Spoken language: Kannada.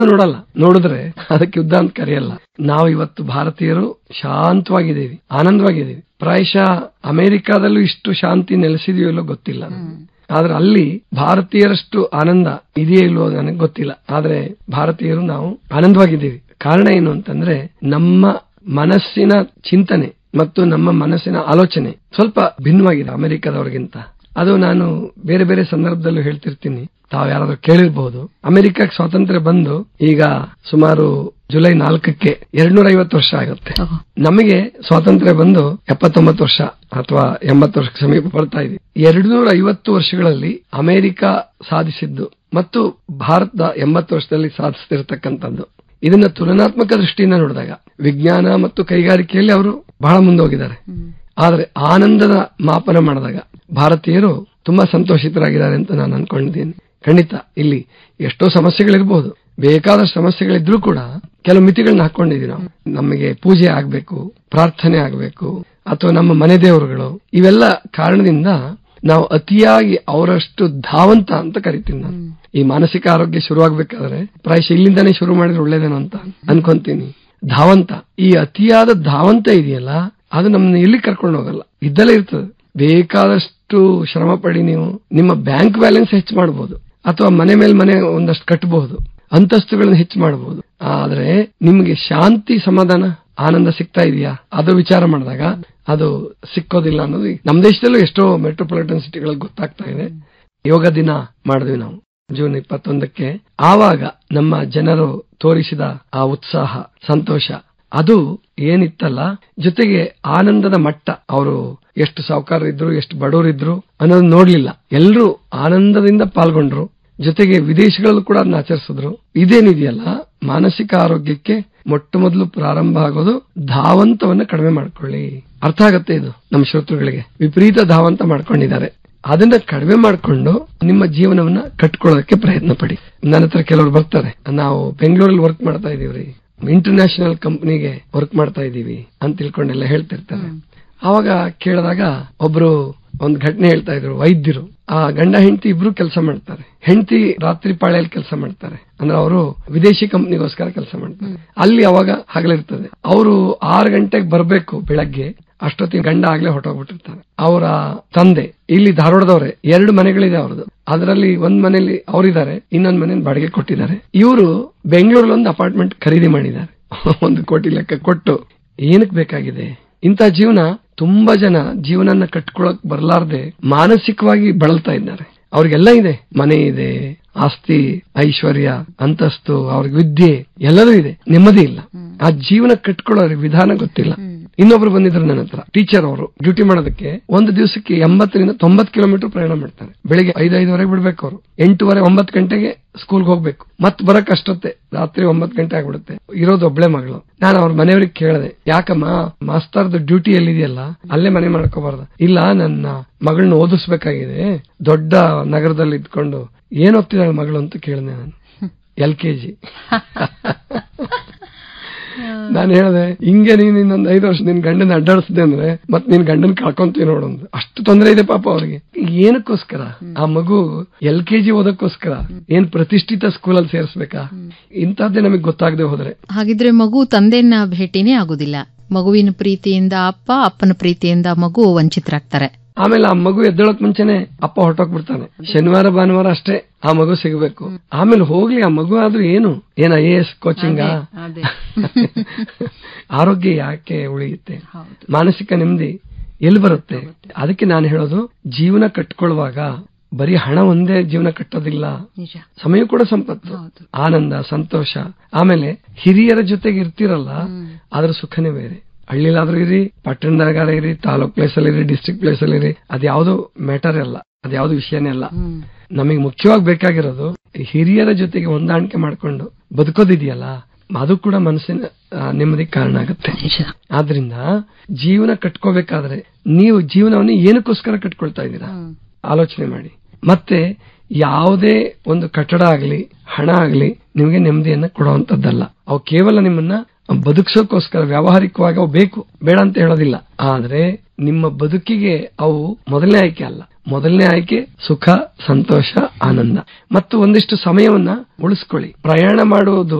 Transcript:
ನೋಡಲ್ಲ ನೋಡಿದ್ರೆ ಅದಕ್ಕೆ ಯುದ್ಧ ಅಂತ ಕರೆಯಲ್ಲ ನಾವು ಇವತ್ತು ಭಾರತೀಯರು ಶಾಂತವಾಗಿದ್ದೀವಿ ಆನಂದವಾಗಿದ್ದೀವಿ ಪ್ರಾಯಶಃ ಅಮೆರಿಕಾದಲ್ಲೂ ಇಷ್ಟು ಶಾಂತಿ ನೆಲೆಸಿದೆಯೋ ಇಲ್ಲೋ ಗೊತ್ತಿಲ್ಲ ನನಗೆ. ಆದ್ರೆ ಅಲ್ಲಿ ಭಾರತೀಯರಷ್ಟು ಆನಂದ ಇದೆಯೋ ಇಲ್ವೋ ನನಗೆ ಗೊತ್ತಿಲ್ಲ ಆದ್ರೆ ಭಾರತೀಯರು ನಾವು ಆನಂದವಾಗಿದ್ದೀವಿ ಕಾರಣ ಏನು ಅಂತಂದ್ರೆ ನಮ್ಮ ಮನಸ್ಸಿನ ಚಿಂತನೆ ಮತ್ತು ನಮ್ಮ ಮನಸ್ಸಿನ ಆಲೋಚನೆ ಸ್ವಲ್ಪ ಭಿನ್ನವಾಗಿದೆ ಅಮೆರಿಕದವ್ರಿಗಿಂತ ಅದು ನಾನು ಬೇರೆ ಬೇರೆ ಸಂದರ್ಭದಲ್ಲೂ ಹೇಳ್ತಿರ್ತೀನಿ ತಾವು ಯಾರಾದ್ರೂ ಕೇಳಿರ್ಬಹುದು ಅಮೆರಿಕಕ್ಕೆ ಸ್ವಾತಂತ್ರ್ಯ ಬಂದು ಈಗ ಸುಮಾರು ಜುಲೈ ನಾಲ್ಕಕ್ಕೆ ಎರಡ್ನೂರ ಐವತ್ತು ವರ್ಷ ಆಗುತ್ತೆ ಓಹೋ. ನಮಗೆ ಸ್ವಾತಂತ್ರ್ಯ ಬಂದು ಎಪ್ಪತ್ತೊಂಬತ್ತು ವರ್ಷ ಅಥವಾ ಎಂಬತ್ತು ವರ್ಷ ಸಮೀಪ ಬರ್ತಾ ಇದೆ ಎರಡ್ನೂರ ಐವತ್ತು ವರ್ಷಗಳಲ್ಲಿ ಅಮೆರಿಕ ಸಾಧಿಸಿದ್ದು ಮತ್ತು ಭಾರತ ಎಂಬತ್ತು ವರ್ಷದಲ್ಲಿ ಸಾಧಿಸ್ತಿರ್ತಕ್ಕಂಥದ್ದು ಇದನ್ನ ತುಲನಾತ್ಮಕ ದೃಷ್ಟಿಯಿಂದ ನೋಡಿದಾಗ ವಿಜ್ಞಾನ ಮತ್ತು ಕೈಗಾರಿಕೆಯಲ್ಲಿ ಅವರು ಬಹಳ ಮುಂದೋಗಿದ್ದಾರೆ ಆದ್ರೆ ಆನಂದದ ಮಾಪನ ಮಾಡಿದಾಗ ಭಾರತೀಯರು ತುಂಬಾ ಸಂತೋಷಿತರಾಗಿದ್ದಾರೆ ಅಂತ ನಾನು ಅನ್ಕೊಂಡಿದ್ದೀನಿ ಖಂಡಿತ ಇಲ್ಲಿ ಎಷ್ಟೋ ಸಮಸ್ಯೆಗಳಿರ್ಬೋದು ಬೇಕಾದಷ್ಟು ಸಮಸ್ಯೆಗಳಿದ್ರೂ ಕೂಡ ಕೆಲವು ಮಿತಿಗಳನ್ನ ಹಾಕೊಂಡಿದೀವಿ ನಾವು ನಮಗೆ ಪೂಜೆ ಆಗ್ಬೇಕು ಪ್ರಾರ್ಥನೆ ಆಗ್ಬೇಕು ಅಥವಾ ನಮ್ಮ ಮನೆ ದೇವರುಗಳು ಇವೆಲ್ಲ ಕಾರಣದಿಂದ ನಾವು ಅತಿಯಾಗಿ ಅವರಷ್ಟು ಧಾವಂತ ಅಂತ ಕರಿತೀನಿ ನಾನು ಈ ಮಾನಸಿಕ ಆರೋಗ್ಯ ಶುರುವಾಗಬೇಕಾದ್ರೆ ಪ್ರಾಯಶಃ ಇಲ್ಲಿಂದಾನೇ ಶುರು ಮಾಡಿದ್ರೆ ಒಳ್ಳೇದೇನೋ ಅಂತ ಅನ್ಕೊಂತೀನಿ ಧಾವಂತ ಈ ಅತಿಯಾದ ಧಾವಂತ ಇದೆಯಲ್ಲ ಅದು ನಮ್ಮನ್ನ ಎಲ್ಲಿ ಕರ್ಕೊಂಡು ಹೋಗಲ್ಲ ಇದ್ದಲ್ಲೇ ಇರ್ತದೆ ಬೇಕಾದಷ್ಟು ಶ್ರಮ ಪಡಿ ನೀವು ನಿಮ್ಮ ಬ್ಯಾಂಕ್ ಬ್ಯಾಲೆನ್ಸ್ ಹೆಚ್ಚು ಮಾಡಬಹುದು ಅಥವಾ ಮನೆ ಮೇಲೆ ಮನೆ ಒಂದಷ್ಟು ಕಟ್ಟಬಹುದು ಅಂತಸ್ತುಗಳನ್ನ ಹೆಚ್ಚು ಮಾಡಬಹುದು ಆದ್ರೆ ನಿಮ್ಗೆ ಶಾಂತಿ ಸಮಾಧಾನ ಆನಂದ ಸಿಗ್ತಾ ಇದೆಯಾ ಅದು ವಿಚಾರ ಮಾಡಿದಾಗ ಅದು ಸಿಕ್ಕೋದಿಲ್ಲ ಅನ್ನೋದು ಈ- ನಮ್ಮ ದೇಶದಲ್ಲೂ ಎಷ್ಟೋ ಮೆಟ್ರೋಪಾಲಿಟನ್ ಸಿಟಿಗಳಲ್ಲಿ ಗೊತ್ತಾಗ್ತಾ ಇದೆ ಯೋಗ ದಿನ ಮಾಡಿದ್ವಿ ನಾವು ಜೂನ್ ಇಪ್ಪತ್ತೊಂದಕ್ಕೆ ಆವಾಗ ನಮ್ಮ ಜನರು ತೋರಿಸಿದ ಆ ಉತ್ಸಾಹ ಸಂತೋಷ ಅದು ಏನಿತ್ತಲ್ಲ ಜೊತೆಗೆ ಆನಂದದ ಮಟ್ಟ ಅವರು ಎಷ್ಟು ಸಾಹುಕಾರರಿದ್ರು ಎಷ್ಟು ಬಡವರಿದ್ರು ಅನ್ನೋದು ನೋಡ್ಲಿಲ್ಲ ಎಲ್ಲರೂ ಆನಂದದಿಂದ ಪಾಲ್ಗೊಂಡ್ರು ಜೊತೆಗೆ ವಿದೇಶಗಳಲ್ಲೂ ಕೂಡ ಅದನ್ನ ಆಚರಿಸಿದ್ರು ಇದೇನಿದೆಯಲ್ಲ ಮಾನಸಿಕ ಆರೋಗ್ಯಕ್ಕೆ ಮೊಟ್ಟ ಮೊದಲು ಪ್ರಾರಂಭ ಆಗೋದು ಧಾವಂತವನ್ನ ಕಡಿಮೆ ಮಾಡ್ಕೊಳ್ಳಿ ಅರ್ಥ ಆಗತ್ತೆ ಇದು ನಮ್ಮ ಶ್ರೋತೃಗಳಿಗೆ ವಿಪರೀತ ಧಾವಂತ ಮಾಡ್ಕೊಂಡಿದ್ದಾರೆ ಅದನ್ನ ಕಡಿಮೆ ಮಾಡ್ಕೊಂಡು ನಿಮ್ಮ ಜೀವನವನ್ನ ಕಟ್ಕೊಳ್ಳೋದಕ್ಕೆ ಪ್ರಯತ್ನ ಪಡಿ ನನ್ನ ಹತ್ರ ಕೆಲವರು ಬರ್ತಾರೆ ನಾವು ಬೆಂಗಳೂರಲ್ಲಿ ವರ್ಕ್ ಮಾಡ್ತಾ ಇದೀವ್ರಿ ಇಂಟರ್ನ್ಯಾಷನಲ್ ಕಂಪನಿಗೆ ವರ್ಕ್ ಮಾಡ್ತಾ ಇದೀವಿ ಅಂತ ತಿಳ್ಕೊಂಡೆಲ್ಲ ಹೇಳ್ತಿರ್ತಾರೆ ಅವಾಗ ಕೇಳಿದಾಗ ಒಬ್ರು ಒಂದ್ ಘಟನೆ ಹೇಳ್ತಾ ಇದ್ರು ವೈದ್ಯರು ಆ ಗಂಡ ಹೆಂಡತಿ ಇಬ್ರು ಕೆಲಸ ಮಾಡ್ತಾರೆ ಹೆಂಡತಿ ರಾತ್ರಿ ಪಾಳ್ಯಲ್ಲಿ ಕೆಲಸ ಮಾಡ್ತಾರೆ ಅಂದ್ರೆ ಅವರು ವಿದೇಶಿ ಕಂಪನಿಗೋಸ್ಕರ ಕೆಲಸ ಮಾಡ್ತಾರೆ ಅಲ್ಲಿ ಅವಾಗ ಹಗಲಿರ್ತದೆ ಅವರು ಆರು ಗಂಟೆಗೆ ಬರ್ಬೇಕು ಬೆಳಗ್ಗೆ ಅಷ್ಟೊತ್ತಿಗೆ ಗಂಡ ಆಗ್ಲೇ ಹೊಟ್ಟೋಗ್ಬಿಟ್ಟಿರ್ತಾನೆ ಅವರ ತಂದೆ ಇಲ್ಲಿ ಧಾರವಾಡದವ್ರೆ ಎರಡು ಮನೆಗಳಿದೆ ಅವ್ರದ್ದು ಅದರಲ್ಲಿ ಒಂದ್ ಮನೇಲಿ ಅವರಿದ್ದಾರೆ ಇನ್ನೊಂದ್ ಮನೇಲಿ ಬಾಡಿಗೆ ಕೊಟ್ಟಿದ್ದಾರೆ ಇವರು ಬೆಂಗಳೂರಲ್ಲಿ ಒಂದು ಅಪಾರ್ಟ್ಮೆಂಟ್ ಖರೀದಿ ಮಾಡಿದ್ದಾರೆ ಒಂದು ಕೋಟಿ ಲೆಕ್ಕ ಕೊಟ್ಟು ಏನಕ್ಕೆ ಬೇಕಾಗಿದೆ ಇಂಥ ಜೀವನ ತುಂಬಾ ಜನ ಜೀವನನ ಕಟ್ಕೊಳಕ್ ಬರ್ಲಾರ್ದೆ ಮಾನಸಿಕವಾಗಿ ಬಳಲ್ತಾ ಇದ್ದಾರೆ ಅವ್ರಿಗೆಲ್ಲ ಇದೆ ಮನೆ ಇದೆ ಆಸ್ತಿ ಐಶ್ವರ್ಯ ಅಂತಸ್ತು ಅವ್ರಿಗೆ ವಿದ್ಯೆ ಎಲ್ಲದೂ ಇದೆ ನೆಮ್ಮದಿ ಇಲ್ಲ ಆ ಜೀವನ ಕಟ್ಕೊಳ್ಳೋ ವಿಧಾನ ಗೊತ್ತಿಲ್ಲ ಇನ್ನೊಬ್ರು ಬಂದಿದ್ರು ನನ್ನ ಹತ್ರ ಟೀಚರ್ ಅವರು ಡ್ಯೂಟಿ ಮಾಡೋದಕ್ಕೆ ಒಂದು ದಿವಸಕ್ಕೆ ಎಂಬತ್ತರಿಂದ ತೊಂಬತ್ ಕಿಲೋಮೀಟರ್ ಪ್ರಯಾಣ ಮಾಡ್ತಾರೆ ಬೆಳಿಗ್ಗೆ ಐದು ಐದುವರೆಗೆ ಬಿಡ್ಬೇಕು ಅವರು ಎಂಟೂವರೆ ಒಂಬತ್ತು ಗಂಟೆಗೆ ಸ್ಕೂಲ್ಗೆ ಹೋಗ್ಬೇಕು ಮತ್ ಬರಕ್ ಅಷ್ಟೊತ್ತೆ ರಾತ್ರಿ ಒಂಬತ್ತು ಗಂಟೆ ಆಗ್ಬಿಡುತ್ತೆ ಇರೋದು ಒಬ್ಳೆ ಮಗಳು ನಾನು ಅವ್ರ ಮನೆಯವ್ರಿಗೆ ಕೇಳಿದೆ ಯಾಕಮ್ಮ ಮಾಸ್ತರ್ದು ಡ್ಯೂಟಿ ಎಲ್ಲಿದೆಯಲ್ಲ ಅಲ್ಲೇ ಮನೆ ಮಾಡ್ಕೋಬಾರ್ದ ಇಲ್ಲ ನನ್ನ ಮಗಳನ್ನ ಓದಿಸ್ಬೇಕಾಗಿದೆ ದೊಡ್ಡ ನಗರದಲ್ಲಿ ಇದ್ಕೊಂಡು ಏನ್ ಓದ್ತಿದ್ದಾಳೆ ಮಗಳು ಅಂತ ಕೇಳಿದೆ ನಾನು ಎಲ್ ಕೆ ಜಿ ನಾನು ಹೇಳಿದೆ ಹಿಂಗೆ ನೀನ್ ಇನ್ನೊಂದ್ ಐದು ವರ್ಷ ನಿನ್ ಗಂಡನ ಅಡ್ಡಾಡಿಸಿದೆ ಅಂದ್ರೆ ಮತ್ ನಿನ್ ಗಂಡನ್ ಕಳ್ಕೊಂತೀವಿ ನೋಡೊಂದು ಅಷ್ಟು ತೊಂದರೆ ಇದೆ ಪಾಪ ಅವ್ರಿಗೆ ಏನಕ್ಕೋಸ್ಕರ ಆ ಮಗು ಎಲ್ ಕೆ ಜಿ ಓದಕ್ಕೋಸ್ಕರ ಏನ್ ಪ್ರತಿಷ್ಠಿತ ಸ್ಕೂಲಲ್ಲಿ ಸೇರಿಸ್ಬೇಕಾ ಇಂತಹದ್ದೇ ನಮಗೆ ಗೊತ್ತಾಗದೆ ಹೋದ್ರೆ ಹಾಗಿದ್ರೆ ಮಗು ತಂದೆಯನ್ನ ಭೇಟಿನೇ ಆಗುದಿಲ್ಲ ಮಗುವಿನ ಪ್ರೀತಿಯಿಂದ ಅಪ್ಪ ಅಪ್ಪನ ಪ್ರೀತಿಯಿಂದ ಮಗು ವಂಚಿತರಾಗ್ತಾರೆ ಆಮೇಲೆ ಆ ಮಗು ಎದ್ದೇಳಕ್ ಮುಂಚೆನೆ ಅಪ್ಪ ಹೊರಟೋಗ್ಬಿಡ್ತಾನೆ ಶನಿವಾರ ಭಾನುವಾರ ಅಷ್ಟೇ ಆ ಮಗು ಸಿಗಬೇಕು ಆಮೇಲೆ ಹೋಗ್ಲಿ ಆ ಮಗು ಆದ್ರೂ ಏನು ಏನ್ ಐ ಎ ಎಸ್ ಕೋಚಿಂಗ ಅದೇ. ಆರೋಗ್ಯ ಯಾಕೆ ಉಳಿಯುತ್ತೆ ಮಾನಸಿಕ ನೆಮ್ಮದಿ ಎಲ್ಲಿ ಬರುತ್ತೆ ಅದಕ್ಕೆ ನಾನು ಹೇಳೋದು ಜೀವನ ಕಟ್ಕೊಳ್ಳುವಾಗ ಬರೀ ಹಣ ಒಂದೇ ಜೀವನ ಕಟ್ಟೋದಿಲ್ಲ ನಿಜ ಸಮಯ ಕೂಡ ಸಂಪತ್ತು ಹೌದು. ಆನಂದ ಸಂತೋಷ ಆಮೇಲೆ ಹಿರಿಯರ ಜೊತೆಗೆ ಇರ್ತಿರಲ್ಲ ಅದ್ರ ಸುಖನೇ ಬೇರೆ ಹಳ್ಳಿಲಾದ್ರೂ ಇರಿ ಪಟ್ಟಣದಾಗಾರ ಇರಿ ತಾಲೂಕ್ ಪ್ಲೇಸ್ ಅಲ್ಲಿ ಇರಿ ಡಿಸ್ಟ್ರಿಕ್ಟ್ ಪ್ಲೇಸ್ ಅಲ್ಲಿ ಇರಿ ಅದ್ಯಾವುದು ಮ್ಯಾಟರ್ ಅಲ್ಲ ಅದ್ಯಾವುದು ವಿಷಯನೇ ಅಲ್ಲ ಹ್ಮ್ ನಮಗೆ ಮುಖ್ಯವಾಗಿ ಬೇಕಾಗಿರೋದು ಹಿರಿಯರ ಜೊತೆಗೆ ಹೊಂದಾಣಿಕೆ ಮಾಡ್ಕೊಂಡು ಬದುಕೋದಿದೆಯಲ್ಲ ಅದು ಕೂಡ ಮನಸ್ಸಿನ ಆ, ನೆಮ್ಮದಿಗೆ ಕಾರಣ ಆಗುತ್ತೆ ನಿಜ ಆದ್ರಿಂದ ಜೀವನ ಕಟ್ಕೋಬೇಕಾದ್ರೆ ನೀವು ಜೀವನವನ್ನು ಏನಕ್ಕೋಸ್ಕರ ಕಟ್ಕೊಳ್ತಾ ಇದ್ದೀರಾ ಹ್ಮ್. ಆಲೋಚನೆ ಮಾಡಿ ಮತ್ತೆ ಯಾವುದೇ ಒಂದು ಕಟ್ಟಡ ಆಗ್ಲಿ ಹಣ ಆಗ್ಲಿ ನಿಮಗೆ ನೆಮ್ಮದಿಯನ್ನ ಕೊಡುವಂತದ್ದಲ್ಲ ಅವು ಕೇವಲ ನಿಮ್ಮನ್ನ ಬದುಕಿಸೋಕೋಸ್ಕರ ವ್ಯಾವಹಾರಿಕವಾಗಿ ಅವು ಬೇಕು ಬೇಡ ಅಂತ ಹೇಳೋದಿಲ್ಲ ಆದ್ರೆ ನಿಮ್ಮ ಬದುಕಿಗೆ ಅವು ಮೊದಲನೇ ಆಯ್ಕೆ ಅಲ್ಲ ಮೊದಲನೇ ಆಯ್ಕೆ ಸುಖ ಸಂತೋಷ ಆನಂದ ಮತ್ತು ಒಂದಿಷ್ಟು ಸಮಯವನ್ನ ಉಳಿಸ್ಕೊಳ್ಳಿ ಪ್ರಯಾಣ ಮಾಡುವುದು